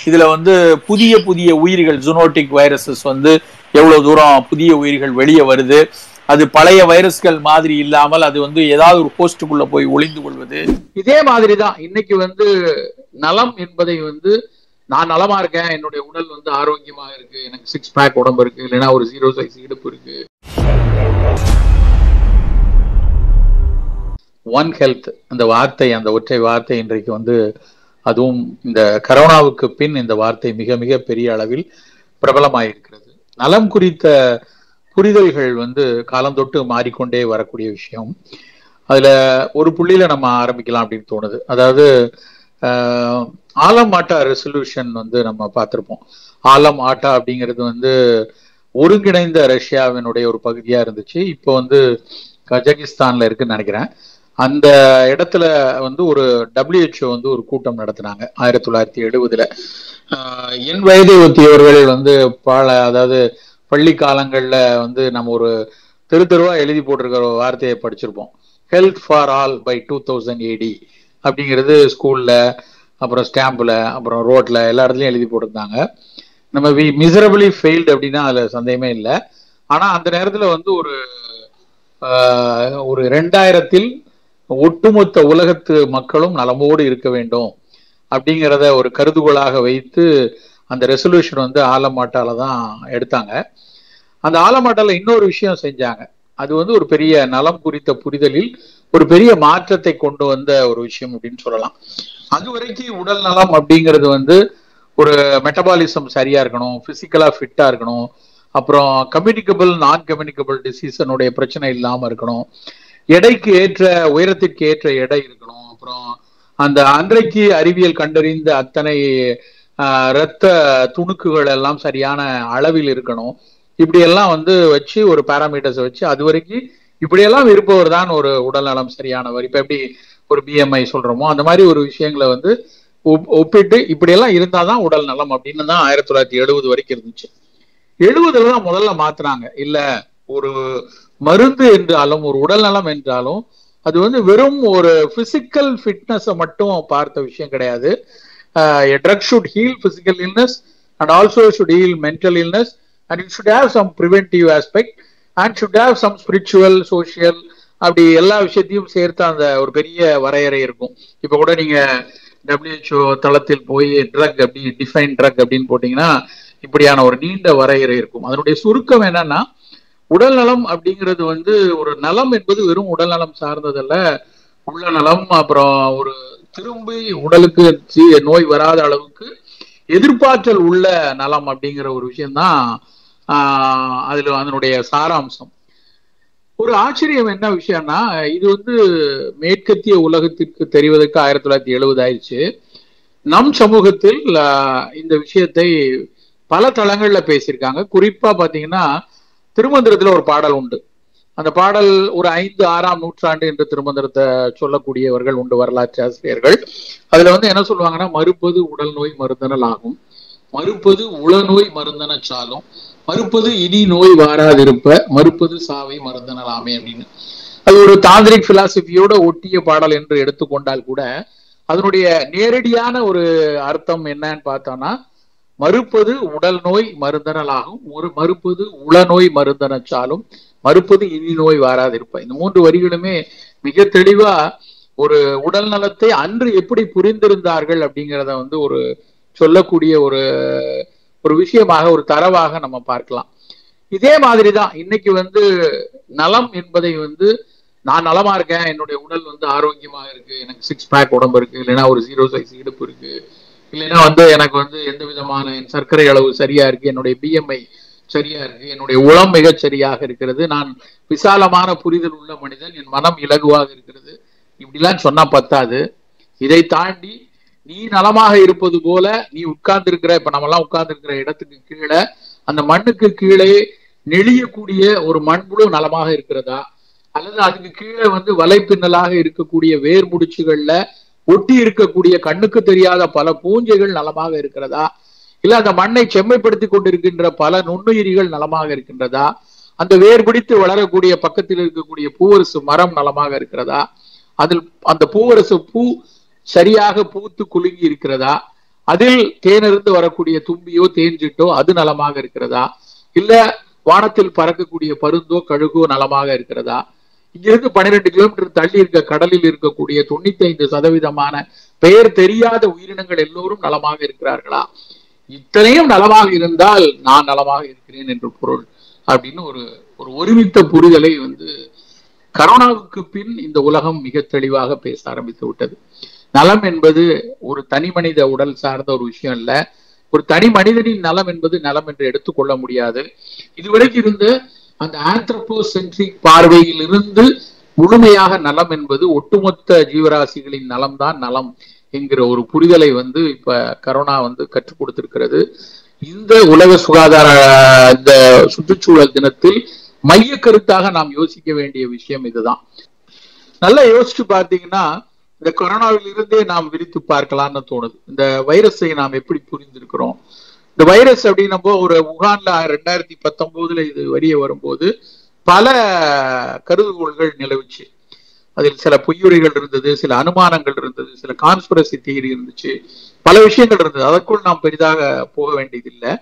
இதுல வந்து புதிய புதிய உயிர்கள் ஜுனோட்டிக் வைரஸஸ் வந்து எவ்வளவு தூரம் புதிய உயிர்கள் வெளியே வருது அது பழைய வைரஸ்கள் மாதிரி இல்லாமல் அது வந்து ஏதாவது ஒரு போஸ்டுக்குள்ள போய் ஒளிந்து கொள்வது இதே மாதிரி தான் இன்னைக்கு வந்து நலம் என்பதை வந்து நான் நலமா இருக்கேன் என்னுடைய உடல் வந்து ஆரோக்கியமா இருக்கு எனக்கு சிக்ஸ் பேக் உடம்பு இருக்கு இல்லைன்னா ஒரு ஜீரோ சைஸ் இடுப்பு இருக்கு ஒன் ஹெல்த் அந்த வார்த்தை அந்த ஒற்றை வார்த்தை இன்றைக்கு வந்து அதுவும் இந்த கரோனாவுக்கு பின் இந்த வார்த்தை மிக மிக பெரிய அளவில் பிரபலமாயிருக்கிறது நலம் குறித்த புரிதல்கள் வந்து காலந்தொட்டு மாறிக்கொண்டே வரக்கூடிய விஷயம் அதுல ஒரு புள்ளியில நம்ம ஆரம்பிக்கலாம் அப்படின்னு தோணுது அதாவது ஆஹ், ஆலம் ஆட்டா ரெசல்யூஷன் வந்து நம்ம பார்த்திருப்போம் ஆலம் ஆட்டா அப்படிங்கிறது வந்து ஒருங்கிணைந்த ரஷ்யாவினுடைய ஒரு பகுதியா இருந்துச்சு இப்போ வந்து கஜகிஸ்தான்ல இருக்குன்னு நினைக்கிறேன் அந்த இடத்துல வந்து ஒரு WHO வந்து ஒரு கூட்டம் நடத்தினாங்க ஆயிரத்தி தொள்ளாயிரத்தி எழுபதுல என் வயதை ஒத்தியவர்கள் வந்து பல அதாவது பள்ளி காலங்கள்ல வந்து நம்ம ஒரு தெரு தெருவா எழுதி போட்டிருக்கிற ஒரு வார்த்தையை படிச்சிருப்போம் health for all by two thousand AD அப்படிங்கிறது ஸ்கூல்ல அப்புறம் ஸ்டாம்ப்ல அப்புறம் ரோட்ல எல்லா இடத்துலயும் எழுதி போட்டிருந்தாங்க நம்ம வி மிசரபிளி ஃபெயில்டு அப்படின்னா அதுல சந்தேகமே இல்லை ஆனா அந்த நேரத்துல வந்து ஒரு ஆஹ், ஒரு ரெண்டாயிரத்தில் ஒட்டுமொத்த உலகத்து மக்களும் நலமோடு இருக்க வேண்டும் அப்படிங்கிறத ஒரு கருதுகோளாக வைத்து அந்த ரெசல்யூஷன் வந்து ஆலமாட்டால தான் எடுத்தாங்க அந்த ஆலமாட்டால இன்னொரு விஷயம் செஞ்சாங்க அது வந்து ஒரு பெரிய நலம் குறித்த புரிதலில் ஒரு பெரிய மாற்றத்தை கொண்டு வந்த ஒரு விஷயம் அப்படின்னு சொல்லலாம் அது வரைக்கும் உடல் நலம் அப்படிங்கிறது வந்து ஒரு மெட்டபாலிசம் சரியா இருக்கணும் பிசிக்கலா ஃபிட்டா இருக்கணும் அப்புறம் கம்யூனிகபிள் நான் கம்யூனிகபிள் டிசீஸனுடைய பிரச்சனை இல்லாம இருக்கணும் எடைக்கு ஏற்ற உயரத்திற்கு ஏற்ற எடை இருக்கணும் அப்புறம் அந்த அன்றைக்கு அறிவியல் கண்டறிந்த அத்தனை ஆஹ், இரத்த துணுக்குகள் எல்லாம் சரியான அளவில் இருக்கணும் இப்படி எல்லாம் வந்து வச்சு ஒரு பேராமீட்டர்ஸ் வச்சு அது வரைக்கும் இப்படியெல்லாம் இருப்பவர் தான் ஒரு உடல்நலம் சரியானவர் இப்ப எப்படி ஒரு பிஎம்ஐ சொல்றோமோ அந்த மாதிரி ஒரு விஷயங்களை வந்து ஒப்- ஒப்பிட்டு இப்படியெல்லாம் இருந்தாதான் உடல் நலம் அப்படின்னு தான் ஆயிரத்தி தொள்ளாயிரத்தி எழுபது வரைக்கும் இருந்துச்சு எழுபதுல தான் முதல்ல மாத்துனாங்க இல்ல ஒரு மருந்து என்றாலும் ஒரு உடல் நலம் என்றாலும் அது வந்து வெறும் ஒரு பிசிக்கல் ஃபிட்னஸை மட்டும் பார்த்த விஷயம் கிடையாது drug should heal physical illness and also should heal mental illness and it should have some preventive aspect and should have some spiritual social அப்படி எல்லா விஷயத்தையும் சேர்த்து அந்த ஒரு பெரிய வரையறை இருக்கும் இப்போ கூட நீங்க WHO தளத்தில் போய் ட்ரக் அப்படி டிஃபைன் ட்ரக் அப்படின்னு போட்டீங்கன்னா இப்படியான ஒரு நீண்ட வரையறை இருக்கும் அதனுடைய சுருக்கம் என்னன்னா உடல் நலம் அப்படிங்கிறது வந்து ஒரு நலம் என்பது வெறும் உடல் நலம் சார்ந்ததல்ல உள்ள நலம் அப்புறம் ஒரு திரும்பி உடலுக்கு சி- நோய் வராத அளவுக்கு எதிர்பார்த்தல் உள்ள நலம் அப்படிங்கிற ஒரு விஷயம்தான் ஆஹ் அதுல அதனுடைய சாராம்சம் ஒரு ஆச்சரியம் என்ன விஷயம்னா இது வந்து மேற்கத்திய உலகத்திற்கு தெரிவதற்கு ஆயிரத்தி தொள்ளாயிரத்தி எழுபது ஆயிடுச்சு நம் சமூகத்தில் ஆஹ், இந்த விஷயத்தை பல தளங்கள்ல பேசியிருக்காங்க குறிப்பா பாத்தீங்கன்னா திருமந்திரத்துல ஒரு பாடல் உண்டு அந்த பாடல் ஒரு ஐந்து ஆறாம் நூற்றாண்டு என்று திருமந்திரத்தை சொல்லக்கூடியவர்கள் உண்டு வரலாற்று ஆசிரியர்கள் அதுல வந்து என்ன சொல்லுவாங்கன்னா மறுப்பது உடல் நோய் மருந்தனல் ஆகும் மறுப்பது உளநோய் மருந்தன சாலும் மறுப்பது இனி நோய் வாராதிருப்ப மறுப்பது சாவை மருந்தனலாமே அப்படின்னு அது ஒரு தாந்திரிக் பிலாசபியோட ஒட்டிய பாடல் என்று எடுத்துக்கொண்டால் கூட அதனுடைய நேரடியான ஒரு அர்த்தம் என்னன்னு பார்த்தோம்னா மறுப்பது உடல் நோய் மருந்தனலாகும் ஒரு மறுப்பது உளநோய் மருந்தனச்சாலும் மறுப்பது இனி நோய் வாராதிருப்ப இந்த மூன்று வரிகளுமே மிக தெளிவா ஒரு உடல் நலத்தை அன்று எப்படி புரிந்திருந்தார்கள் அப்படிங்கிறத வந்து ஒரு சொல்லக்கூடிய ஒரு ஒரு விஷயமாக ஒரு தரவாக நம்ம பார்க்கலாம் இதே மாதிரி தான் இன்னைக்கு வந்து நலம் என்பதை வந்து நான் நலமா இருக்கேன் என்னுடைய உடல் வந்து ஆரோக்கியமா இருக்கு எனக்கு சிக்ஸ் பேக் உடம்பு இருக்கு இல்லைன்னா ஒரு ஜீரோ சைஸ் இடுப்பு இருக்கு இல்லைன்னா வந்து எனக்கு வந்து எந்த விதமான என் சர்க்கரை அளவு சரியா இருக்கு என்னுடைய பிஎம்ஐ சரியா இருக்கு என்னுடைய உளம் மிகச் சரியாக இருக்கிறது நான் விசாலமான புரிதல் உள்ள மனிதன் என் மனம் இலகுவாக இருக்கிறது இப்படிலாம் சொன்னா பத்தாது இதை தாண்டி நீ நலமாக இருப்பது போல நீ உட்கார்ந்து இருக்கிற இப்ப நம்ம எல்லாம் உட்கார்ந்து இருக்கிற இடத்துக்கு கீழே அந்த மண்ணுக்கு கீழே நெளியக்கூடிய ஒரு மண்புழு நலமாக இருக்கிறதா அல்லது அதுக்கு கீழே வந்து வலைப்பின்னலாக இருக்கக்கூடிய வேர் முடிச்சுகள்ல ஒட்டி இருக்கக்கூடிய கண்ணுக்கு தெரியாத பல பூஞ்சைகள் நலமாக இருக்கிறதா இல்ல அந்த மண்ணை செம்மைப்படுத்தி கொண்டிருக்கின்ற பல நுண்ணுயிரிகள் நலமாக இருக்கின்றதா அந்த வேர் பிடித்து வளரக்கூடிய பக்கத்தில் இருக்கக்கூடிய பூவரசு மரம் நலமாக இருக்கிறதா அதில் அந்த பூவரசு பூ சரியாக பூத்து குலுங்கி இருக்கிறதா அதில் தேனிருந்து வரக்கூடிய தும்பியோ தேஞ்சிட்டோ அது நலமாக இருக்கிறதா இல்ல வானத்தில் பறக்கக்கூடிய பருந்தோ கழுகோ நலமாக இருக்கிறதா இங்கிருந்து பன்னிரெண்டு கிலோமீட்டர் தள்ளி இருக்க கடலில் இருக்கக்கூடிய தொண்ணூத்தி ஐந்து சதவீதமான பெயர் தெரியாத உயிரினங்கள் எல்லோரும் நலமாக இருக்கிறார்களா இத்தனையும் நலமாக இருந்தால் நான் நலமாக இருக்கிறேன் என்று பொருள் அப்படின்னு ஒரு ஒரு ஒருமித்த புரிதலை வந்து கரோனாவுக்கு பின் இந்த உலகம் மிக தெளிவாக பேச ஆரம்பித்து விட்டது நலம் என்பது ஒரு தனி மனித உடல் சார்ந்த ஒரு விஷயம் இல்ல ஒரு தனி மனிதனின் நலம் என்பது நலம் என்று எடுத்துக்கொள்ள முடியாது இதுவரைக்கும் இருந்த அந்த ஆந்த்ரோபோசென்ட்ரிக் பார்வையில் இருந்து முழுமையாக நலம் என்பது ஒட்டுமொத்த ஜீவராசிகளின் நலம்தான் நலம் என்கிற ஒரு புரிதலை வந்து இப்ப கரோனா வந்து கற்றுக் கொடுத்திருக்கிறது இந்த உலக சுகாதார இந்த சுற்றுச்சூழல் தினத்தில் மைய கருத்தாக நாம் யோசிக்க வேண்டிய விஷயம் இதுதான் நல்லா யோசிச்சு பார்த்தீங்கன்னா இந்த கொரோனாவில் இருந்தே நாம் விரித்து பார்க்கலாம்னு தோணுது இந்த வைரஸை நாம் எப்படி புரிந்திருக்கிறோம் இந்த வைரஸ் அப்படின்னப்போ ஒரு உகான்ல ரெண்டாயிரத்தி பத்தொன்பதுல இது வெளியே வரும்போது பல கருதுகோள்கள் நிலவுச்சு அதில் சில பொய்யுரைகள் இருந்தது சில அனுமானங்கள் இருந்தது சில கான்ஸ்பிரசி தியரி இருந்துச்சு பல விஷயங்கள் இருந்தது அதற்குள் நாம் பெரிதாக போக வேண்டியதில்லை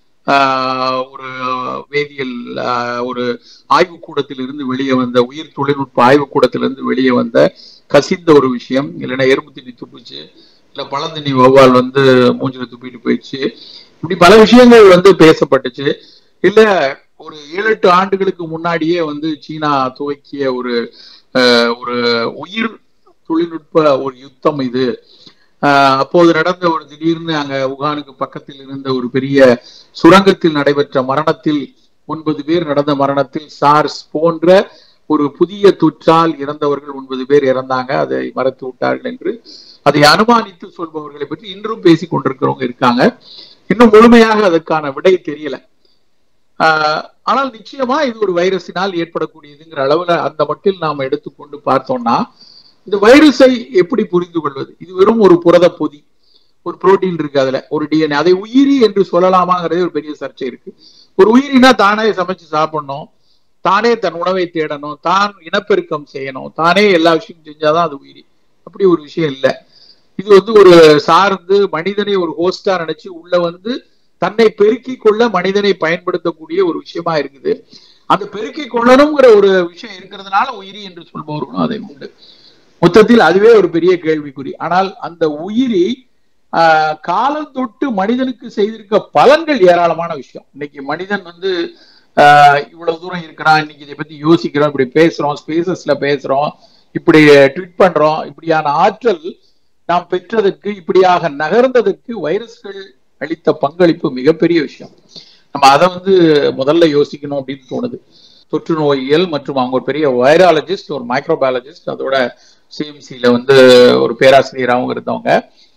ஒரு வேதியியல் ஒரு ஆய்வுக்கூடத்தில் இருந்து வெளியே வந்த உயிர் தொழில்நுட்ப ஆய்வுக்கூடத்திலிருந்து வெளியே வந்த கசிந்த ஒரு விஷயம் இல்லைன்னா எறும்பு தண்ணி துப்பிச்சு இல்ல பழந்தண்ணி வௌவால் வந்து மூஞ்சில துப்பிட்டு போயிடுச்சு இப்படி பல விஷயங்கள் வந்து பேசப்பட்டுச்சு இல்ல ஒரு ஏழு எட்டு ஆண்டுகளுக்கு முன்னாடியே வந்து சீனா துவக்கிய ஒரு ஒரு உயிர் தொழில்நுட்ப ஒரு யுத்தம் இது அப்போது நடந்த ஒரு திடீர்னு அங்க உகானுக்கு பக்கத்தில் இருந்த ஒரு பெரிய சுரங்கத்தில் நடைபெற்ற மரணத்தில் ஒன்பது பேர் நடந்த மரணத்தில் சார்ஸ் போன்ற ஒரு புதிய தொற்றால் இறந்தவர்கள் ஒன்பது பேர் இறந்தாங்க அதை மறைத்து விட்டார்கள் என்று அதை அனுமானித்து சொல்பவர்களை பற்றி இன்றும் பேசிக் கொண்டிருக்கிறவங்க இருக்காங்க இன்னும் முழுமையாக அதற்கான விடை தெரியல ஆனால் நிச்சயமா இது ஒரு வைரஸினால் ஏற்படக்கூடியதுங்கிற அளவுல அந்த மட்டில் நாம் எடுத்துக்கொண்டு பார்த்தோம்னா இந்த வைரஸை எப்படி புரிந்து கொள்வது இது வெறும் ஒரு புரத பொதி ஒரு புரோட்டீன் இருக்கு அதுல ஒரு டிஎன்ஏ அதை உயிரி என்று சொல்லலாமாங்கிறதே ஒரு பெரிய சர்ச்சை இருக்கு ஒரு உயிரினா தானே சமைச்சு சாப்பிடணும் தானே தன் உணவை தேடணும் தான் இனப்பெருக்கம் செய்யணும் தானே எல்லா விஷயம் செஞ்சாதான் அது உயிரி அப்படி ஒரு விஷயம் இல்லை இது வந்து ஒரு சார்ந்து மனிதனை ஒரு ஹோஸ்டா நினைச்சு உள்ள வந்து தன்னை பெருக்கி கொள்ள மனிதனை பயன்படுத்தக்கூடிய ஒரு விஷயமா இருக்குது அந்த பெருக்கி கொள்ளணுங்கிற ஒரு விஷயம் இருக்கிறதுனால உயிரி என்று சொல்பவர்களும் அதை உண்டு மொத்தத்தில் அதுவே ஒரு பெரிய கேள்விக்குறி ஆனால் அந்த உயிரி ஆஹ் காலம் தொட்டு மனிதனுக்கு செய்திருக்க பலன்கள் ஏராளமான விஷயம் இன்னைக்கு மனிதன் வந்து ஆஹ் இவ்வளவு தூரம் இருக்கிறான் இன்னைக்கு இதை பத்தி யோசிக்கிறோம் இப்படி பேசுறோம் ஸ்பேசஸ்ல பேசுறோம் இப்படி ட்வீட் பண்றோம் இப்படியான ஆற்றல் நாம் பெற்றதற்கு இப்படியாக நகர்ந்ததற்கு வைரஸ்கள் அளித்த பங்களிப்பு மிகப்பெரிய விஷயம் நம்ம அதை வந்து முதல்ல யோசிக்கணும் அப்படின்னு தோணுது தொற்று நோயியல் மற்றும் அவங்க ஒரு பெரிய வைராலஜிஸ்ட் ஒரு மைக்ரோபயாலஜிஸ்ட் அதோட சிஎம்சியில வந்து ஒரு பேராசிரியராகவும் இருந்தவங்க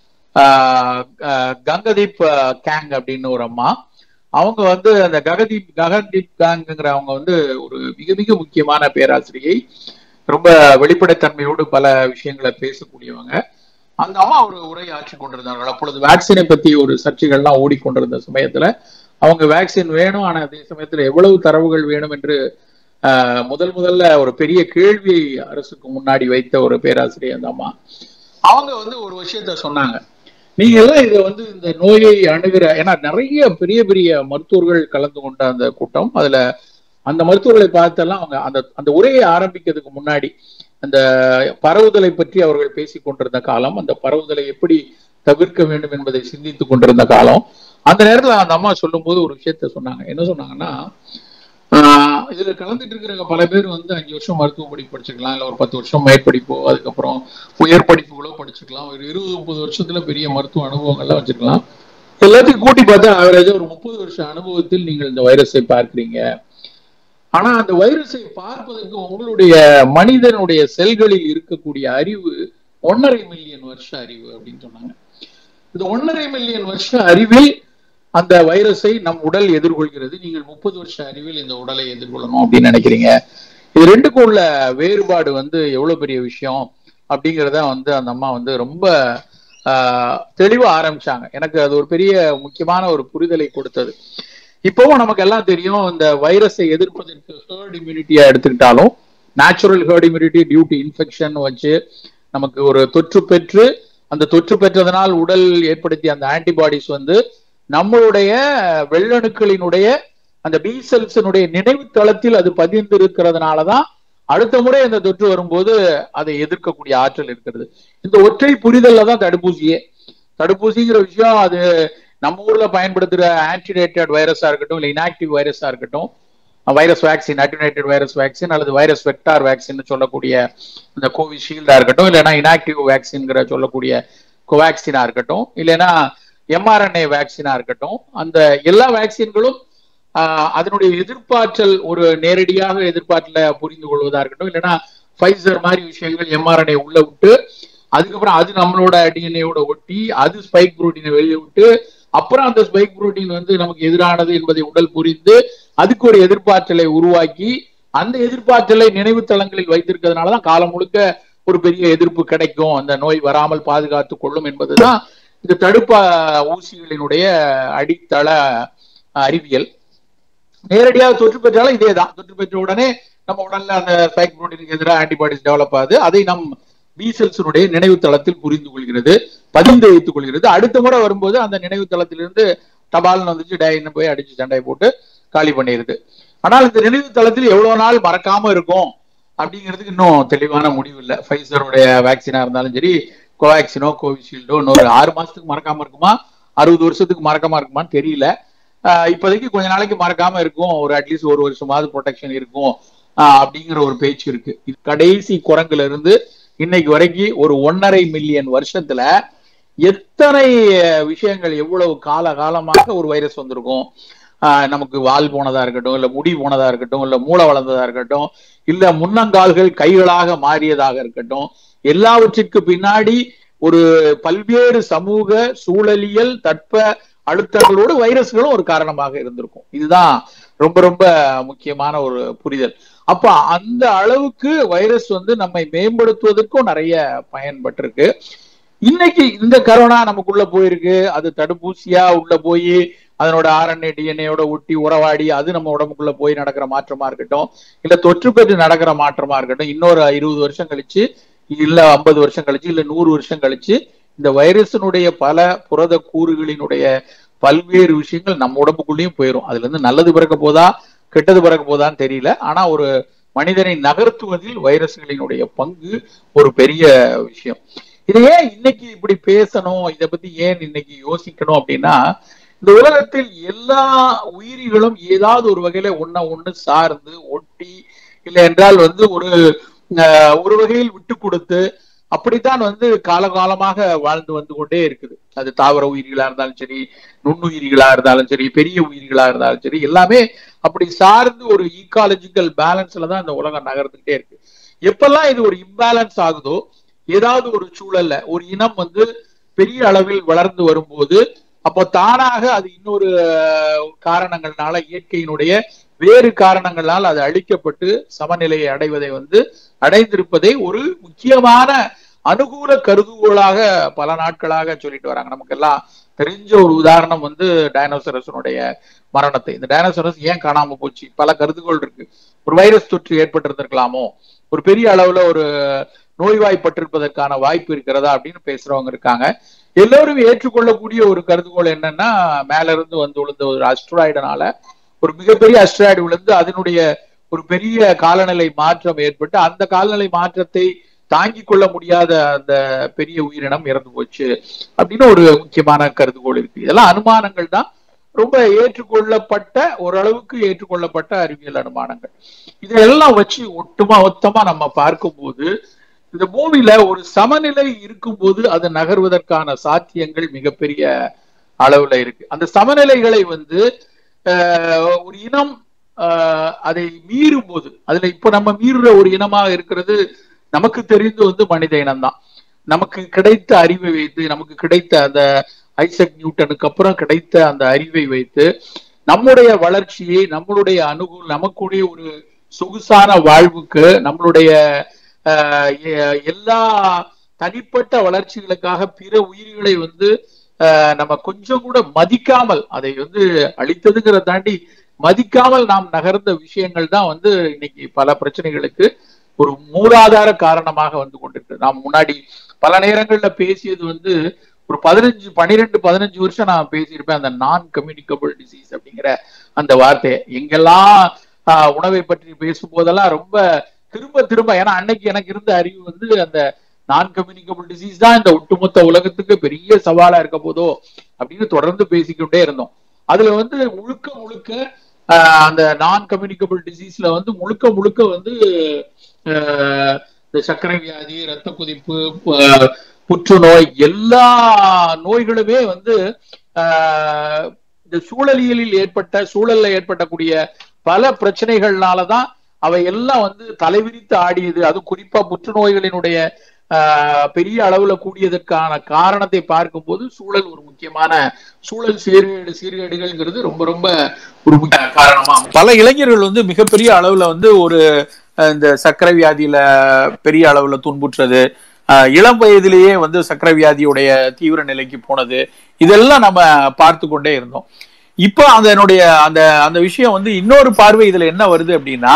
கங்கதீப் கேங் அப்படின்னு ஒரு அம்மா அவங்க வந்து அந்த ககதீப் ககன்தீப் கேங்குங்கிற அவங்க வந்து ஒரு மிக மிக முக்கியமான பேராசிரியை ரொம்ப வெளிப்படைத்தன்மையோடு பல விஷயங்களை பேசக்கூடியவங்க அந்த அம்மா ஒரு உரை ஆற்றி கொண்டிருந்தார்கள் அப்பொழுது வேக்சினை பத்தி ஒரு சர்ச்சைகள்லாம் ஓடிக்கொண்டிருந்த சமயத்துல அவங்க வேக்சின் வேணும் ஆனா அதே சமயத்துல எவ்வளவு தரவுகள் வேணும் என்று முதல் முதல்ல ஒரு பெரிய கேள்வியை அரசுக்கு முன்னாடி வைத்த ஒரு பேராசிரியர் அந்த அம்மா அவங்க வந்து ஒரு விஷயத்த சொன்னாங்க நீங்க எல்லாம் இதை வந்து இந்த நோயை அணுகிற ஏன்னா நிறைய பெரிய பெரிய மருத்துவர்கள் கலந்து கொண்ட அந்த கூட்டம் அதுல அந்த மருத்துவர்களை பார்த்தெல்லாம் அவங்க அந்த அந்த உரையை ஆரம்பிக்கிறதுக்கு முன்னாடி அந்த பரவுதலை பற்றி அவர்கள் பேசிக் கொண்டிருந்த காலம் அந்த பரவுதலை எப்படி தவிர்க்க வேண்டும் என்பதை சிந்தித்துக் கொண்டிருந்த காலம் அந்த நேரத்துல அந்த அம்மா சொல்லும் போது ஒரு விஷயத்த சொன்னாங்க என்ன சொன்னாங்கன்னா இதுல கலந்துட்டு இருக்கிற பல பேர் வந்து அஞ்சு வருஷம் மருத்துவ படிப்பு படிச்சுக்கலாம் இல்ல ஒரு பத்து வருஷம் மேற்படிப்போ அதுக்கப்புறம் உயர் படிப்புகளோ படிச்சுக்கலாம் ஒரு இருபது முப்பது வருஷத்துல பெரிய மருத்துவ அனுபவங்கள்லாம் வச்சிருக்கலாம் எல்லாத்தையும் கூட்டி பார்த்தா ஆவரேஜா ஒரு முப்பது வருஷம் அனுபவத்தில் நீங்கள் இந்த வைரஸை பார்க்கிறீங்க ஆனா அந்த வைரஸை பார்ப்பதற்கு உங்களுடைய மனிதனுடைய செல்களில் இருக்கக்கூடிய அறிவு ஒன்னரை மில்லியன் வருஷ அறிவு அப்படின்னு சொன்னாங்க இந்த ஒன்னரை மில்லியன் வருஷ அறிவில் அந்த வைரஸை நம் உடல் எதிர்கொள்கிறது நீங்கள் முப்பது வருஷ அறிவில் இந்த உடலை எதிர்கொள்ளணும் அப்படின்னு நினைக்கிறீங்க இது ரெண்டுக்கும் உள்ள வேறுபாடு வந்து எவ்வளவு பெரிய விஷயம் அப்படிங்கிறத வந்து அந்த அம்மா வந்து ரொம்ப தெளிவா ஆரம்பிச்சாங்க எனக்கு அது ஒரு பெரிய முக்கியமான ஒரு புரிதலை கொடுத்தது இப்பவும் நமக்கு எல்லாம் தெரியும் இந்த வைரஸை எதிர்ப்பதற்கு ஹேர்ட் இம்யூனிட்டியா எடுத்துக்கிட்டாலும் natural herd immunity due to infection வச்சு நமக்கு ஒரு தொற்று பெற்று அந்த தொற்று பெற்றதனால் உடல் ஏற்படுத்திய அந்த ஆன்டிபாடிஸ் வந்து நம்மளுடைய வெள்ளணுக்களினுடைய அந்த பி செல்ஸினுடைய நினைவு தளத்தில் அது பதிந்து இருக்கிறதுனாலதான் அடுத்த முறை அந்த தொற்று வரும்போது அதை எதிர்க்கக்கூடிய ஆற்றல் இருக்கிறது இந்த ஒற்றை புரிதல்ல தான் தடுப்பூசியே தடுப்பூசிங்கிற விஷயம் அது நம்ம ஊர்ல பயன்படுத்துற ஆன்டிடேட்டட் வைரஸா இருக்கட்டும் இல்ல இன்ஆக்டிவ் வைரஸா இருக்கட்டும் virus vaccine attenuated virus vaccine அல்லது வைரஸ் வெக்டார் வேக்சின் சொல்லக்கூடிய இந்த கோவிஷீல்டா இருக்கட்டும் இல்லைன்னா இன்ஆக்டிவ் வேக்சின்ங்கிற சொல்லக்கூடிய கோவேக்சினா இருக்கட்டும் இல்லைன்னா எம்ஆர்என்ஏ வேக்சினா இருக்கட்டும் அந்த எல்லா வேக்சின்களும் அதனுடைய எதிர்ப்பாற்றல் ஒரு நேரடியாக எதிர்பார்த்தல புரிந்து கொள்வதா இருக்கட்டும் இல்லைன்னா ஃபைசர் மாதிரி விஷயங்கள் எம்ஆர்என்ஏ உள்ள விட்டு அதுக்கப்புறம் அது நம்மளோட டிஎன்ஏவோட ஒட்டி அது ஸ்பைக் புரோட்டீனை வெளியே விட்டு அப்புறம் அந்த ஸ்பைக் புரோட்டீன் வந்து நமக்கு எதிரானது என்பதை உடல் புரிந்து அதுக்கு ஒரு எதிர்ப்பாற்றலை உருவாக்கி அந்த எதிர்ப்பாற்றலை நினைவு தளங்களில் வைத்திருக்கிறதுனாலதான் காலம் முழுக்க ஒரு பெரிய எதிர்ப்பு கிடைக்கும் அந்த நோய் வராமல் பாதுகாத்து கொள்ளும் என்பதுதான் இந்த தடுப்பு ஊசிகளினுடைய அடித்தள அறிவியல் நேரடியாக தொற்று பெற்றாலும் இதே தான் தொற்று பெற்ற உடனே நம்ம உடல்ல அந்த ஸ்பைக் புரோட்டீனுக்கு எதிராக ஆன்டிபாடிஸ் டெவலப் ஆகுது அதை நம் பி செல்ஸினுடைய நினைவு தளத்தில் புரிந்து கொள்கிறது பதிந்து வைத்துக் கொள்கிறது அடுத்த முறை வரும்போது அந்த நினைவு தளத்திலிருந்து தபால்னு வந்துச்சு டயன்னு போய் அடிச்சு சண்டையை போட்டு காலி பண்ணிடுது ஆனால் இந்த நினைவு தளத்தில் எவ்வளவு நாள் மறக்காம இருக்கும் அப்படிங்கிறதுக்கு இன்னும் தெளிவான முடிவு இல்லை ஃபைசருடைய வேக்சினா இருந்தாலும் சரி கோவேக்சினோ கோவிஷீல்டோ இன்னொரு ஆறு மாசத்துக்கு மறக்காம இருக்குமா அறுபது வருஷத்துக்கு மறக்காம இருக்குமான்னு தெரியல இப்போதைக்கு கொஞ்ச நாளைக்கு மறக்காம இருக்கும் ஒரு அட்லீஸ்ட் ஒரு வருஷமாவது ப்ரொடெக்ஷன் இருக்கும் அப்படிங்கிற ஒரு பேச்சு இருக்கு இது கடைசி குரங்குல இருந்து இன்னைக்கு வரைக்கும் ஒரு ஒன்னரை மில்லியன் வருஷத்துல எத்தனை விஷயங்கள் எவ்வளவு கால காலமாக ஒரு வைரஸ் வந்திருக்கும் நமக்கு வால் போனதா இருக்கட்டும் இல்ல முடி போனதா இருக்கட்டும் இல்ல மூளை வளர்ந்ததா இருக்கட்டும் இல்ல முன்னங்கால்கள் கைகளாக மாறியதாக இருக்கட்டும் எல்லாவற்றிற்கு பின்னாடி ஒரு பல்வேறு சமூக சூழலியல் தட்ப அழுத்தங்களோடு வைரஸ்களும் ஒரு காரணமாக இருந்திருக்கும் இதுதான் ரொம்ப ரொம்ப முக்கியமான ஒரு புரிதல் அப்ப அந்த அளவுக்கு வைரஸ் வந்து நம்மை மேம்படுத்துவதற்கும் நிறைய பயன்பட்டிருக்கு இன்னைக்கு இந்த கரோனா நமக்குள்ள போயிருக்கு அது தடுப்பூசியா உள்ள போய் அதனோட ஆர்என்ஏ டிஎன்ஏயோட ஒட்டி உறவாடி அது நம்ம உடம்புக்குள்ள போய் நடக்கிற மாற்றமா இருக்கட்டும் இல்ல தொற்று பெற்று நடக்கிற மாற்றமா இருக்கட்டும் இன்னொரு இருபது வருஷம் கழிச்சு இல்ல ஐம்பது வருஷம் கழிச்சு இல்ல நூறு வருஷம் கழிச்சு இந்த வைரஸினுடைய பல புரத கூறுகளினுடைய பல்வேறு விஷயங்கள் நம்ம உடம்புக்குள்ளேயும் போயிடும் அதுல இருந்து நல்லது பிறக்க போதா கெட்டது பிறக்க போதான்னு தெரியல ஆனா ஒரு மனிதனை நகர்த்துவதில் வைரஸ்களினுடைய பங்கு ஒரு பெரிய விஷயம் இதை ஏன் இன்னைக்கு இப்படி பேசணும் இதை பத்தி ஏன் இன்னைக்கு யோசிக்கணும் அப்படின்னா இந்த உலகத்தில் எல்லா உயிரிகளும் ஏதாவது ஒரு வகையில ஒன்ன ஒண்ணு சார்ந்து ஒட்டி இல்லை என்றால் வந்து ஒரு ஒரு வகையில் விட்டு கொடுத்து அப்படித்தான் வந்து காலகாலமாக வாழ்ந்து வந்து கொண்டே இருக்குது அது தாவர உயிரிகளா இருந்தாலும் சரி நுண்ணுயிரிகளா இருந்தாலும் சரி பெரிய உயிரிகளா இருந்தாலும் சரி எல்லாமே அப்படி சார்ந்து ஒரு ஈக்காலஜிக்கல் பேலன்ஸ்ல தான் இந்த உலகம் நகர்ந்துகிட்டே இருக்கு எப்பெல்லாம் இது ஒரு இம்பேலன்ஸ் ஆகுதோ ஏதாவது ஒரு சூழல்ல ஒரு இனம் வந்து பெரிய அளவில் வளர்ந்து வரும்போது அப்போ தானாக அது இன்னொரு காரணங்கள்னால இயற்கையினுடைய வேறு காரணங்களால் அது அழிக்கப்பட்டு சமநிலையை அடைவதை வந்து அடைந்திருப்பதை ஒரு முக்கியமான அனுகூல கருதுகோளாக பல நாட்களாக சொல்லிட்டு வராங்க நமக்கு எல்லாம் தெரிஞ்ச ஒரு உதாரணம் வந்து டைனோசரஸனுடைய மரணத்தை இந்த டைனோசரஸ் ஏன் காணாம போச்சு பல கருதுகோள் இருக்கு ஒரு வைரஸ் தொற்று ஏற்பட்டிருந்திருக்கலாமோ ஒரு பெரிய அளவுல ஒரு நோய்வாய்ப்பட்டிருப்பதற்கான வாய்ப்பு இருக்கிறதா அப்படின்னு பேசுறவங்க இருக்காங்க எல்லோரும் ஏற்றுக்கொள்ளக்கூடிய ஒரு கருதுகோள் என்னன்னா மேல இருந்து வந்து விழுந்த ஒரு அஸ்ட்ராய்டனால ஒரு மிகப்பெரிய அஸ்ட்ராய்டு விழுந்து அதனுடைய ஒரு பெரிய காலநிலை மாற்றம் ஏற்பட்டு அந்த காலநிலை மாற்றத்தை தாங்கிக் கொள்ள முடியாத அந்த பெரிய உயிரினம் இறந்து போச்சு அப்படின்னு ஒரு முக்கியமான கருதுகோள் இருக்கு இதெல்லாம் அனுமானங்கள் தான் ரொம்ப ஏற்றுக்கொள்ளப்பட்ட ஓரளவுக்கு ஏற்றுக்கொள்ளப்பட்ட அறிவியல் அனுமானங்கள் இதெல்லாம் வச்சு ஒட்டுமா மொத்தமா நம்ம பார்க்கும்போது இந்த பூமியில ஒரு சமநிலை இருக்கும்போது அது நகர்வதற்கான சாத்தியங்கள் மிகப்பெரிய அளவுல இருக்கு அந்த சமநிலைகளை வந்து ஒரு இனம் அதை மீறும் போது அதுல இப்ப நம்ம மீறுற ஒரு இனமாக இருக்கிறது நமக்கு தெரிந்து வந்து மனித இனம்தான் நமக்கு கிடைத்த அறிவை வைத்து நமக்கு கிடைத்த அந்த ஐசக் நியூட்டனுக்கு அப்புறம் கிடைத்த அந்த அறிவை வைத்து நம்முடைய வளர்ச்சியை நம்மளுடைய அணுகு நமக்குடைய ஒரு சொகுசான வாழ்வுக்கு நம்மளுடைய எல்லா தனிப்பட்ட வளர்ச்சிகளுக்காக பிற உயிர்களை வந்து நம்ம கொஞ்சம் கூட மதிக்காமல் அதை வந்து அழித்ததுங்கிற தாண்டி மதிக்காமல் நாம் நகர்ந்த விஷயங்கள் தான் வந்து இன்னைக்கு பல பிரச்சனைகளுக்கு ஒரு மூலாதார காரணமாக வந்து கொண்டிருக்கு நாம் முன்னாடி பல நேரங்கள்ல பேசியது வந்து ஒரு பதினஞ்சு பன்னிரெண்டு பதினஞ்சு வருஷம் நான் பேசியிருப்பேன் அந்த நான் கம்யூனிகபிள் டிசீஸ் அப்படிங்கிற அந்த வார்த்தை எங்கெல்லாம் ஆஹ், உணவை பற்றி பேசும் போதெல்லாம் ரொம்ப திரும்ப திரும்ப ஏன்னா அன்னைக்கு எனக்கு இருந்த அறிவு வந்து அந்த நான் கம்யூனிகபிள் டிசீஸ் தான் இந்த ஒட்டுமொத்த உலகத்துக்கு பெரிய சவாலா இருக்க போதோ அப்படின்னு தொடர்ந்து பேசிக்கொண்டே இருந்தோம் அதுல வந்து முழுக்க முழுக்க ஆஹ், அந்த நான் கம்யூனிகபிள் டிசீஸ்ல வந்து முழுக்க முழுக்க வந்து ஆஹ், இந்த சர்க்கரை வியாதி ரத்த கொதிப்பு ஆஹ், புற்றுநோய் எல்லா நோய்களுமே வந்து ஆஹ், இந்த சூழலியலில் ஏற்பட்ட சூழல்ல ஏற்பட்டக்கூடிய பல பிரச்சனைகள்னாலதான் அவை எல்லாம் வந்து தலைவிரித்து ஆடியது அது குறிப்பா புற்றுநோய்களினுடைய ஆஹ், பெரிய அளவுல கூடியதற்கான காரணத்தை பார்க்கும்போது சூழல் ஒரு முக்கியமான சூழல் சீர்கேடு சீர்கேடுகள்ங்கிறது ரொம்ப ரொம்ப ஒரு முக்கிய காரணமா பல இளைஞர்கள் வந்து மிகப்பெரிய அளவுல வந்து ஒரு அஹ், இந்த சர்க்கரை வியாதியில பெரிய அளவுல துன்புற்றது அஹ், இளம் வயதிலேயே வந்து சர்க்கரை வியாதியுடைய தீவிர நிலைக்கு போனது இதெல்லாம் நம்ம பார்த்து கொண்டே இருந்தோம் இப்போ அதனுடைய அந்த அந்த விஷயம் வந்து இன்னொரு பார்வை இதுல என்ன வருது அப்படின்னா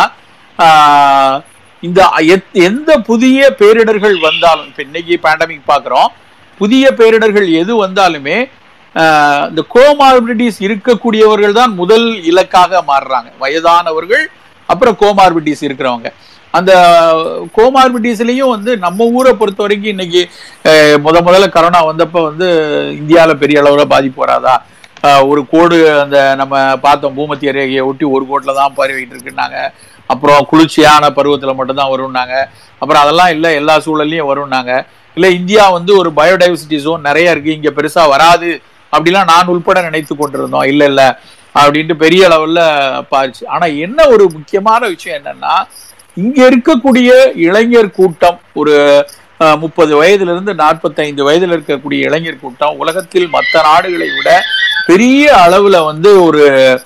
ஆஹ், இந்த எத்- எந்த புதிய பேரிடர்கள் வந்தாலும் இப்ப இன்னைக்கு பேண்டமிக் பார்க்குறோம் புதிய பேரிடர்கள் எது வந்தாலுமே ஆஹ், இந்த கோமார்பிடிஸ் இருக்கக்கூடியவர்கள் தான் முதல் இலக்காக மாறுறாங்க வயதானவர்கள் அப்புறம் கோமார்பிடிஸ் இருக்கிறவங்க அந்த கோமார்பிடிஸ்லயும் வந்து நம்ம ஊரை பொறுத்த வரைக்கும் இன்னைக்கு அஹ், முத முதல்ல கரோனா வந்தப்ப வந்து இந்தியால பெரிய அளவுல பாதிப்பு வராதா அஹ், ஒரு கோடு அந்த நம்ம பார்த்தோம் பூமத்திய ரேகையை ஒட்டி ஒரு கோட்டில் தான் பரவிட்டு இருக்குன்னாங்க அப்புறம் குளிர்ச்சியான பருவத்துல மட்டும்தான் வரும்னாங்க அப்புறம் அதெல்லாம் இல்லை எல்லா சூழல்லையும் வரும்னாங்க இல்லை இந்தியா வந்து ஒரு பயோடைவர்சிட்டி ஜோன் நிறைய இருக்கு இங்க பெருசா வராது அப்படிலாம் நான் உள்பட நினைத்து கொண்டிருந்தோம் இல்ல இல்ல அப்படின்ட்டு பெரிய லெவல்ல பாருச்சு ஆனா என்ன ஒரு முக்கியமான விஷயம் என்னன்னா இங்க இருக்கக்கூடிய இளைஞர் கூட்டம் ஒரு முப்பது வயதுல இருந்து நாற்பத்தைந்து வயதுல இருக்கக்கூடிய இளைஞர் கூட்டம் உலகத்தில் மற்ற நாடுகளை விட பெரிய அளவுல வந்து ஒரு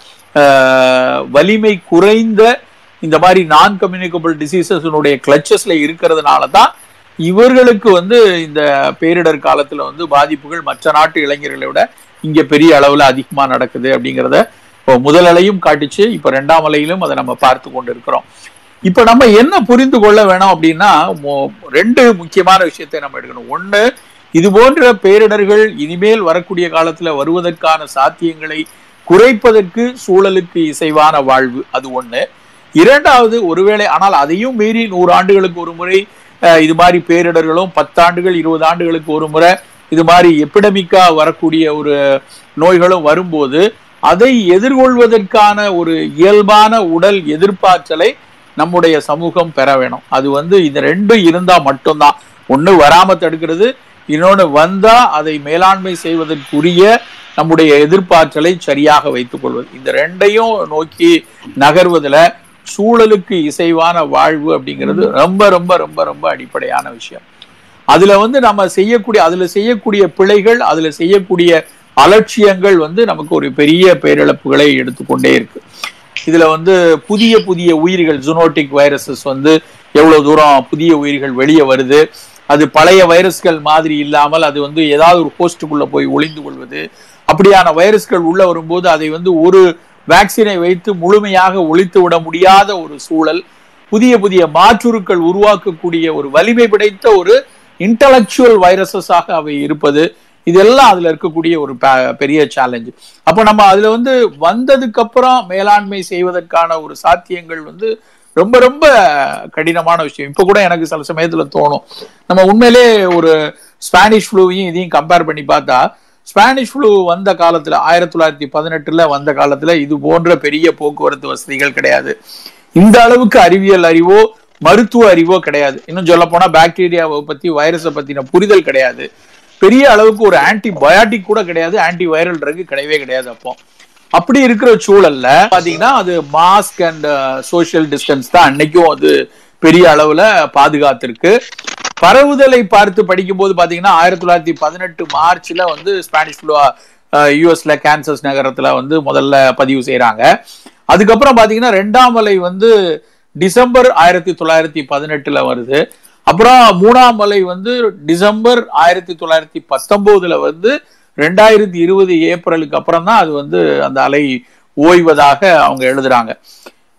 அஹ், வலிமை குறைந்த இந்த மாதிரி நான் கம்யூனிகபிள் டிசீசஸினுடைய கிளச்சஸ்ல இருக்கிறதுனால தான் இவர்களுக்கு வந்து இந்த பேரிடர் காலத்துல வந்து பாதிப்புகள் மற்ற நாட்டு இளைஞர்களை விட இங்க பெரிய அளவுல அதிகமா நடக்குது அப்படிங்கிறத இப்போ முதல் அலையும் காட்டுச்சு இப்ப ரெண்டாம் அலையிலும் அதை நம்ம பார்த்து கொண்டு இருக்கிறோம் இப்ப நம்ம என்ன புரிந்து கொள்ள வேணும் அப்படின்னா மொ- ரெண்டு முக்கியமான விஷயத்தை நம்ம எடுக்கணும் ஒண்ணு இது போன்ற பேரிடர்கள் இனிமேல் வரக்கூடிய காலத்துல வருவதற்கான சாத்தியங்களை குறைப்பதற்கு சூழலுக்கு இசைவான வாழ்வு அது ஒண்ணு இரண்டாவது ஒருவேளை ஆனால் அதையும் மீறி நூறு ஆண்டுகளுக்கு ஒரு முறை அஹ், இது மாதிரி பேரிடர்களும் பத்தாண்டுகள் இருபது ஆண்டுகளுக்கு ஒரு முறை இது மாதிரி எப்பிடமிக்கா வரக்கூடிய ஒரு நோய்களும் வரும்போது அதை எதிர்கொள்வதற்கான ஒரு இயல்பான உடல் எதிர்ப்பாற்றலை நம்முடைய சமூகம் பெற வேணும் அது வந்து இந்த ரெண்டும் இருந்தா மட்டும்தான் ஒண்ணு வராம தடுக்கிறது இன்னொன்னு வந்தா அதை மேலாண்மை செய்வதற்குரிய நம்முடைய எதிர்ப்பாற்றலை சரியாக வைத்துக் கொள்வது இந்த ரெண்டையும் நோக்கி நகர்வதுல சூழலுக்கு இசைவான வாழ்வு அப்படிங்கிறது ரொம்ப ரொம்ப ரொம்ப ரொம்ப அடிப்படையான விஷயம் அதுல வந்து நம்ம செய்யக்கூடிய அதுல செய்யக்கூடிய பிழைகள் அதுல செய்யக்கூடிய அலட்சியங்கள் வந்து நமக்கு ஒரு பெரிய பேரிழப்புகளை எடுத்துக்கொண்டே இருக்கு இதுல வந்து புதிய புதிய உயிர்கள் ஜுனோட்டிக் வைரஸஸ் வந்து எவ்வளவு தூரம் புதிய உயிர்கள் வெளியே வருது அது பழைய வைரஸ்கள் மாதிரி இல்லாமல் அது வந்து ஏதாவது ஒரு ஹோஸ்டுக்குள்ள போய் ஒளிந்து கொள்வது அப்படியான வைரஸ்கள் உள்ள வரும்போது அதை வந்து ஒரு வேக்சினை வைத்து முழுமையாக ஒழித்து விட முடியாத ஒரு சூழல் புதிய புதிய மாற்றுருக்கள் உருவாக்கக்கூடிய ஒரு வலிமை படைத்த ஒரு இன்டலெக்சுவல் வைரஸஸாக அவை இருப்பது இதெல்லாம் அதுல இருக்கக்கூடிய ஒரு ப- பெரிய சேலஞ்சு அப்போ நம்ம அதுல வந்து வந்ததுக்கு அப்புறம் மேலாண்மை செய்வதற்கான ஒரு சாத்தியங்கள் வந்து ரொம்ப ரொம்ப கடினமான விஷயம் இப்போ கூட எனக்கு சில சமயத்துல தோணும் நம்ம உண்மையிலே ஒரு ஸ்பானிஷ் ஃப்ளூவையும் இதையும் கம்பேர் பண்ணி பார்த்தா ஸ்பானிஷ் ஃப்ளூ வந்த காலத்துல ஆயிரத்தி தொள்ளாயிரத்தி பதினெட்டுல வந்த காலத்துல இது போன்ற பெரிய போக்குவரத்து வசதிகள் கிடையாது இந்த அளவுக்கு அறிவியல் அறிவோ மருத்துவ அறிவோ கிடையாது இன்னும் சொல்ல போனா பாக்டீரியாவை பத்தி வைரஸை பத்தின புரிதல் கிடையாது பெரிய அளவுக்கு ஒரு ஆன்டிபயாட்டிக் கூட கிடையாது ஆன்டி வைரல் ட்ரக் கிடையவே கிடையாது அப்போ அப்படி இருக்கிற சூழல்ல பாத்தீங்கன்னா அது மாஸ்க் அண்ட் சோஷியல் டிஸ்டன்ஸ் தான் அன்னைக்கும் அது பெரிய அளவுல பாதுகாத்திருக்கு பரவுதலை பார்த்து படிக்கும்போது பாத்தீங்கன்னா ஆயிரத்தி தொள்ளாயிரத்தி பதினெட்டு மார்ச்ல வந்து ஸ்பானிஷ் ஃப்ளூ யூஎஸ்ல கேன்சஸ் நகரத்துல வந்து முதல்ல பதிவு செய்றாங்க அதுக்கப்புறம் பாத்தீங்கன்னா ரெண்டாம் அலை வந்து டிசம்பர் ஆயிரத்தி தொள்ளாயிரத்தி பதினெட்டுல வருது அப்புறம் மூணாம் அலை வந்து டிசம்பர் ஆயிரத்தி தொள்ளாயிரத்தி பத்தொன்பதுல வந்து ரெண்டாயிரத்தி இருபது ஏப்ரலுக்கு அப்புறம் தான் அது வந்து அந்த அலை ஓய்வதாக அவங்க எழுதுறாங்க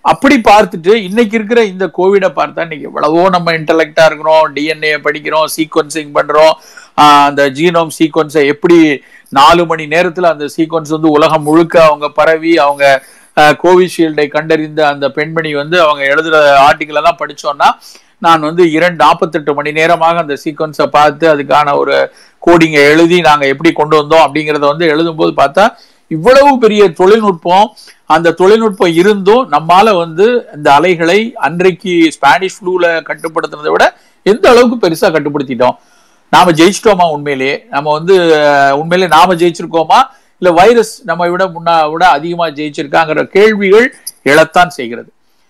அப்படி பார்த்துட்டு இன்னைக்கு இருக்கிற இந்த கோவிடை பார்த்தா இன்னைக்கு எவ்வளவோ நம்ம இன்டலெக்டா இருக்கிறோம் டிஎன்ஏ படிக்கிறோம் சீக்வன்சிங் பண்றோம் ஆஹ் அந்த ஜீனோம் சீக்வன்ஸை எப்படி நாலு மணி நேரத்துல அந்த சீக்வன்ஸ் வந்து உலகம் முழுக்க அவங்க பரவி அவங்க கோவிஷீல்டை கண்டறிந்த அந்த பெண்மணி வந்து அவங்க எழுதுற ஆர்டிக்கல் எல்லாம் படிச்சோம்னா நான் வந்து இரண்டு நாற்பத்தெட்டு மணி நேரமாக அந்த சீக்வன்ஸை பார்த்து அதுக்கான ஒரு கோடிங்கை எழுதி நாங்க எப்படி கொண்டு வந்தோம் அப்படிங்கறத வந்து எழுதும்போது பார்த்தா இவ்வளவு பெரிய தொழில்நுட்பம் அந்த தொழில்நுட்பம் இருந்தும் நம்மால வந்து இந்த அலைகளை அன்றைக்கு ஸ்பானிஷ் ஃப்ளூல கட்டுப்படுத்துறதை விட எந்த அளவுக்கு பெருசா கட்டுப்படுத்திட்டோம் நாம ஜெயிச்சிட்டோமா உண்மையிலேயே நம்ம வந்து அஹ், உண்மையிலே நாம ஜெயிச்சிருக்கோமா இல்ல வைரஸ் நம்ம விட முன்னா விட அதிகமா ஜெயிச்சிருக்காங்கிற கேள்விகள் எழத்தான் செய்கிறது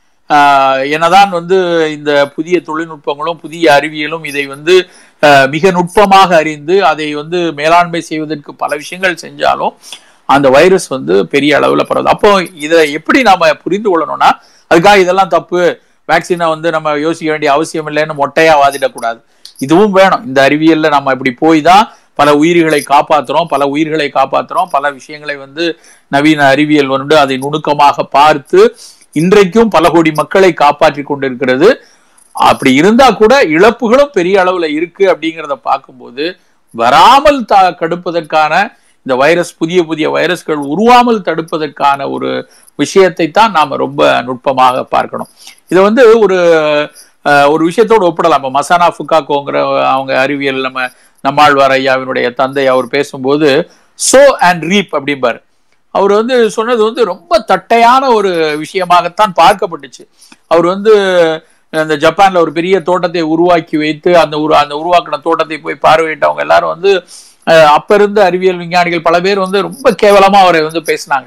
ஆஹ் என்னதான் வந்து இந்த புதிய தொழில்நுட்பங்களும் புதிய அறிவியலும் இதை வந்து ஆஹ் மிக நுட்பமாக அறிந்து அதை வந்து மேலாண்மை செய்வதற்கு பல விஷயங்கள் செஞ்சாலும் அந்த வைரஸ் வந்து பெரிய அளவுல பரவுது அப்போ இதை எப்படி நாம புரிந்து கொள்ளணும்னா அதுக்காக இதெல்லாம் தப்பு வேக்சினை வந்து நம்ம யோசிக்க வேண்டிய அவசியம் இல்லைன்னு மொட்டையா வாதிடக்கூடாது இதுவும் வேணும் இந்த அறிவியல்ல நம்ம இப்படி போய் தான் பல உயிர்களை காப்பாத்துறோம் பல உயிர்களை காப்பாத்துறோம் பல விஷயங்களை வந்து நவீன அறிவியல் வந்து அதை நுணுக்கமாக பார்த்து இன்றைக்கும் பல கோடி மக்களை காப்பாற்றி கொண்டிருக்கிறது அப்படி இருந்தா கூட இழப்புகளும் பெரிய அளவுல இருக்கு அப்படிங்கிறத பார்க்கும்போது வராமல் த கடுப்பதற்கான இந்த வைரஸ் புதிய புதிய வைரஸ்கள் உருவாமல் தடுப்பதற்கான ஒரு விஷயத்தை தான் நாம ரொம்ப நுட்பமாக பார்க்கணும் இதை வந்து ஒரு அஹ், ஒரு விஷயத்தோடு ஒப்பிடலாம் இப்போ மசானா ஃபுக்காக்கோங்கிற அவங்க அறிவியல் நம்ம நம்மாழ்வார் ஐயாவினுடைய தந்தை அவர் பேசும்போது சோ அண்ட் ரீப் அப்படிம்பாரு அவர் வந்து சொன்னது வந்து ரொம்ப தட்டையான ஒரு விஷயமாகத்தான் பார்க்கப்பட்டுச்சு அவர் வந்து அந்த ஜப்பான்ல ஒரு பெரிய தோட்டத்தை உருவாக்கி வைத்து அந்த உரு அந்த உருவாக்கின தோட்டத்தை போய் பார்வையிட்டவங்க எல்லாரும் வந்து அஹ், அப்ப இருந்த அறிவியல் விஞ்ஞானிகள் பல பேர் வந்து ரொம்ப கேவலமா அவரை வந்து பேசினாங்க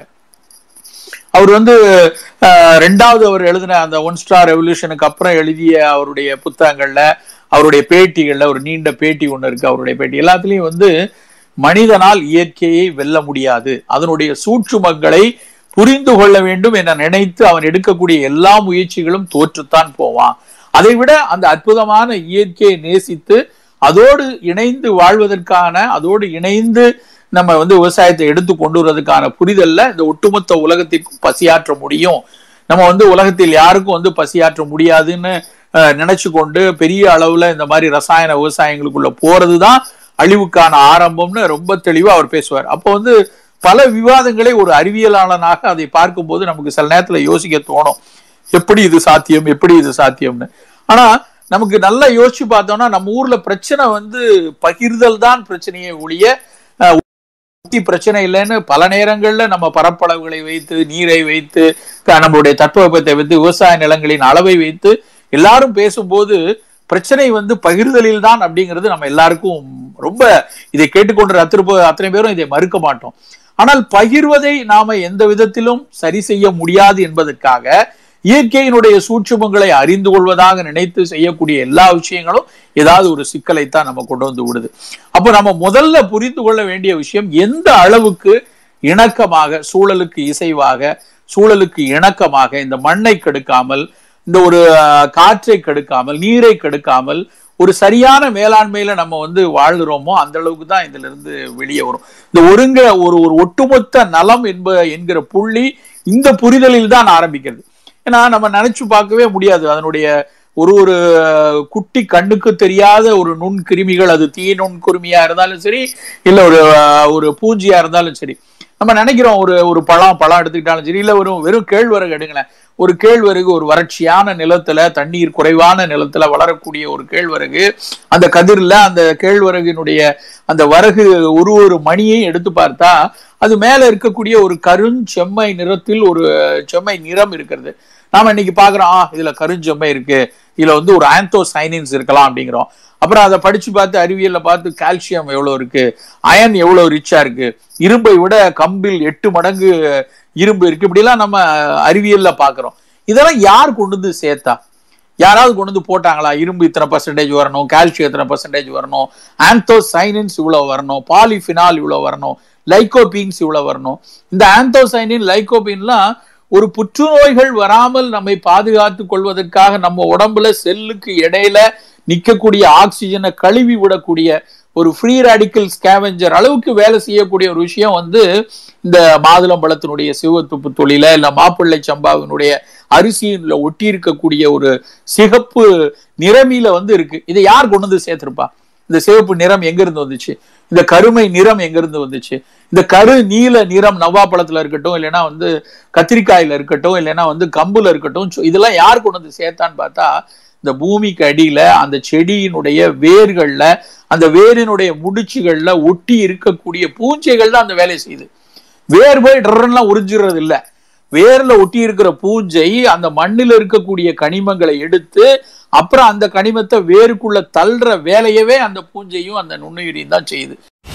அவர் வந்து அஹ், ரெண்டாவது அவர் எழுதின அந்த ஒன் ஸ்டார் ரெவல்யூஷனுக்கு அப்புறம் எழுதிய அவருடைய புத்தகங்கள்ல அவருடைய பேட்டிகள்ல ஒரு நீண்ட பேட்டி ஒண்ணு இருக்கு அவருடைய பேட்டி எல்லாத்துலயும் வந்து மனிதனால் இயற்கையை வெல்ல முடியாது அதனுடைய சூற்றுமங்களை புரிந்து கொள்ள வேண்டும் என நினைத்து அவன் எடுக்கக்கூடிய எல்லா முயற்சிகளும் தோற்றுத்தான் போவான் அதை விட அந்த அற்புதமான இயற்கையை நேசித்து அதோடு இணைந்து வாழ்வதற்கான அதோடு இணைந்து நம்ம வந்து விவசாயத்தை எடுத்து கொண்டு வருவதற்கான புரிதல்ல இந்த ஒட்டுமொத்த உலகத்திற்கும் பசியாற்ற முடியும் நம்ம வந்து உலகத்தில் யாருக்கும் வந்து பசியாற்ற முடியாதுன்னு அஹ், நினைச்சு கொண்டு பெரிய அளவுல இந்த மாதிரி ரசாயன விவசாயங்களுக்குள்ள போறதுதான் அழிவுக்கான ஆரம்பம்னு ரொம்ப தெளிவா அவர் பேசுவார் அப்போ வந்து பல விவாதங்களை ஒரு அறிவியலாளனாக அதை பார்க்கும்போது நமக்கு சில நேரத்துல யோசிக்க தோணும் எப்படி இது சாத்தியம் எப்படி இது சாத்தியம்னு ஆனா நமக்கு நல்லா யோசிச்சு பார்த்தோம்னா நம்ம ஊர்ல பிரச்சனை வந்து பகிர்தல் தான் பிரச்சனையை ஒழிய அஹ், உற்பத்தி பிரச்சனை இல்லைன்னு பல நேரங்கள்ல நம்ம பரப்பளவுகளை வைத்து நீரை வைத்து க- நம்மளுடைய தட்பவெப்பத்தை வைத்து விவசாய நிலங்களின் அளவை வைத்து எல்லாரும் பேசும்போது பிரச்சனை வந்து பகிர்தலில் தான் அப்படிங்கிறது நம்ம எல்லாருக்கும் ரொம்ப இதை கேட்டுக்கொண்ட அத்தனை பே- அத்தனை பேரும் இதை மறுக்க மாட்டோம் ஆனால் பகிர்வதை நாம எந்த விதத்திலும் சரி செய்ய முடியாது என்பதற்காக இயற்கையினுடைய சூட்சுமங்களை அறிந்து கொள்வதாக நினைத்து செய்யக்கூடிய எல்லா விஷயங்களும் ஏதாவது ஒரு சிக்கலைத்தான் நம்ம கொண்டு வந்து விடுது அப்போ நம்ம முதல்ல புரிந்து கொள்ள வேண்டிய விஷயம் எந்த அளவுக்கு இணக்கமாக சூழலுக்கு இசைவாக சூழலுக்கு இணக்கமாக இந்த மண்ணை கெடுக்காமல் இந்த ஒரு அஹ், காற்றை கெடுக்காமல் நீரை கெடுக்காமல் ஒரு சரியான மேலாண்மையில நம்ம வந்து வாழ்கிறோமோ அந்த அளவுக்கு தான் இதுல இருந்து வெளியே வரும் இந்த ஒருங்க ஒரு ஒரு ஒட்டுமொத்த நலம் என்ப என்கிற புள்ளி இந்த புரிதலில் தான் ஆரம்பிக்கிறது ஏன்னா நம்ம நினைச்சு பார்க்கவே முடியாது அதனுடைய ஒரு ஒரு அஹ், குட்டி கண்ணுக்கு தெரியாத ஒரு நுண் கிருமிகள் அது தீ நுண் குருமியா இருந்தாலும் சரி இல்ல ஒரு அஹ், ஒரு பூஞ்சியா இருந்தாலும் சரி நம்ம நினைக்கிறோம் ஒரு ஒரு பழம் பழம் எடுத்துக்கிட்டாலும் சரி இல்ல ஒரு வெறும் கேழ்வரகு எடுங்களேன் ஒரு கேழ்வரகு ஒரு வறட்சியான நிலத்துல தண்ணீர் குறைவான நிலத்துல வளரக்கூடிய ஒரு கேழ்வரகு அந்த கதிர்ல அந்த கேழ்வரகினுடைய அந்த வரகு ஒரு ஒரு மணியை எடுத்து பார்த்தா அது மேல இருக்கக்கூடிய ஒரு கருஞ்செம்மை நிறத்தில் ஒரு செம்மை நிறம் இருக்கிறது நாம இன்னைக்கு பாக்குறோம் ஆ இதுல கருஞ்செம்மை இருக்கு இதுல வந்து ஒரு ஆந்தோசைனின்ஸ் இருக்கலாம் அப்படிங்கிறோம் அப்புறம் அதை படிச்சு பார்த்து அறிவியல்ல பார்த்து கால்சியம் எவ்வளவு இருக்கு அயன் எவ்வளவு ரிச்சா இருக்கு இரும்பை விட கம்பில் எட்டு மடங்கு இரும்பு இருக்கு இப்படிலாம் நம்ம அறிவியல்ல பாக்குறோம் இதெல்லாம் யார் கொண்டு வந்து சேர்த்தா யாராவது கொண்டு வந்து போட்டாங்களா இரும்பு இத்தனை பர்சன்டேஜ் வரணும் கால்சியம் இத்தனை பர்சன்டேஜ் வரணும் ஆந்தோசைனின்ஸ் இவ்வளவு வரணும் பாலிஃபினால் இவ்வளவு வரணும் லைகோபீன்ஸ் இவ்வளவு வரணும் இந்த ஆந்தோசைனின் லைகோபீன்லாம் ஒரு புற்றுநோய்கள் வராமல் நம்மை பாதுகாத்து கொள்வதற்காக நம்ம உடம்புல செல்லுக்கு இடையில நிக்கக்கூடிய ஆக்சிஜனை கழுவி விடக்கூடிய ஒரு ஃப்ரீ ரேடிக்கல் ஸ்கேவெஞ்சர் அளவுக்கு வேலை செய்யக்கூடிய ஒரு விஷயம் வந்து இந்த மாதுளம்பழத்தினுடைய சிவத்துப்பு தொழில இல்ல மாப்பிள்ளை சம்பாவினுடைய அரிசியில ஒட்டி இருக்கக்கூடிய ஒரு சிகப்பு நிறமில வந்து இருக்கு இதை யார் கொண்டு வந்து சேர்த்திருப்பா இந்த சிவப்பு நிறம் எங்க இருந்து வந்துச்சு இந்த கருமை நிறம் எங்க இருந்து வந்துச்சு இந்த கரு நீல நிறம் நவாப்பழத்துல இருக்கட்டும் இல்லைன்னா வந்து கத்திரிக்காயில இருக்கட்டும் இல்லைன்னா வந்து கம்புல இருக்கட்டும் சு- இதெல்லாம் யார் கொண்டு வந்து சேர்த்தான்னு பார்த்தா இந்த பூமிக்கு அடியில அந்த செடியினுடைய வேர்கள்ல அந்த வேரினுடைய முடிச்சுகள்ல ஒட்டி இருக்கக்கூடிய பூஞ்சைகள் தான் அந்த வேலையை செய்யுது வேர் போய் டர்லாம் உறிஞ்சிடுறது இல்ல வேர்ல ஒட்டி இருக்கிற பூஞ்சை அந்த மண்ணில் இருக்கக்கூடிய கனிமங்களை எடுத்து அப்புறம் அந்த கனிமத்தை வேருக்குள்ள தள்ளுற வேலையவே அந்த பூஞ்சையும் அந்த நுண்ணுயிரியும் தான் செய்யுது